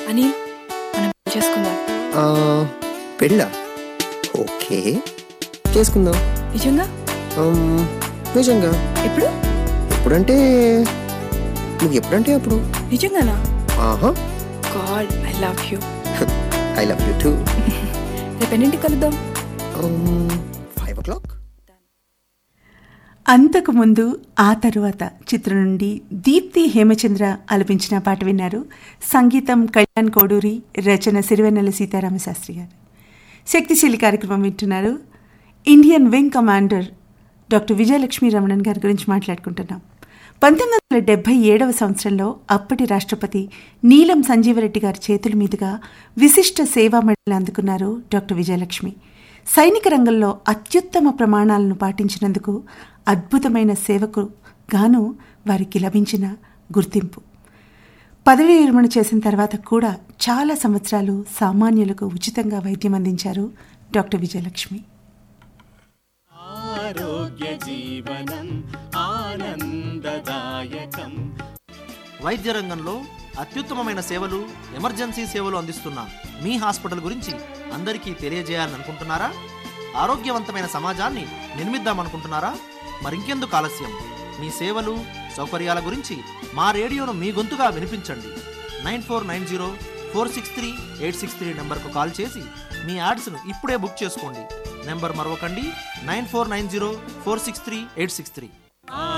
అనిల్ మనం పెళ్లి చేసుకుందాం ఆ, పెళ్ళా ఓకే చేసుకుందాం నిజంగా ఆమ్, నిజంగా ఎప్పుడు ఎప్పుడంటే నువ్వు ఎప్పుడంటే అప్పుడు నిజంగానా ఆహా God I love you I love you too రేపు ఎన్నింటికి కలుద్దాం ఫైవ్ ఓ క్లాక్ అంతకు ముందు ఆ తరువాత చిత్రం నుండి దీప్తి హేమచంద్ర ఆలపించిన పాట విన్నారు సంగీతం కళ్యాణ్ కోడూరి రచన సిరివెన్నెల సీతారామశాస్త్రి గారు శక్తిశీలి కార్యక్రమం వింటున్నారు Indian wing commander doctor Vijayalakshmi Ramanan గారి గురించి మాట్లాడుకుంటున్నాం పంతొమ్మిది వందల డెబ్బై ఏడవ సంవత్సరంలో అప్పటి రాష్ట్రపతి నీలం సంజీవరెడ్డి గారి చేతుల మీదుగా విశిష్ట సేవా మెడల్ అందుకున్నారు డాక్టర్ విజయలక్ష్మి సైనిక రంగంలో అత్యుత్తమ ప్రమాణాలను పాటించినందుకు అద్భుతమైన సేవకు గాను వారికి లభించిన గుర్తింపు పదవీ విరమణ చేసిన తర్వాత కూడా చాలా సంవత్సరాలు సామాన్యులకు ఉచితంగా వైద్యం అందించారు డాక్టర్ విజయలక్ష్మి ఆరోగ్య జీవనం ఆనందదాయకం వైద్య రంగంలో అత్యుత్తమమైన సేవలు ఎమర్జెన్సీ సేవలు అందిస్తున్న మీ హాస్పిటల్ గురించి అందరికీ తెలియజేయాలని అనుకుంటున్నారా ఆరోగ్యవంతమైన సమాజాన్ని నిర్మిద్దామనుకుంటున్నారా మరింకెందుకు ఆలస్యం మీ సేవలు సౌకర్యాల గురించి మా రేడియోను మీ గొంతుగా వినిపించండి nine four nine zero four six three eight six three నెంబర్కు కాల్ చేసి మీ యాడ్స్ను ఇప్పుడే బుక్ చేసుకోండి నెంబర్ మరొకండి nine four nine zero four six three eight six three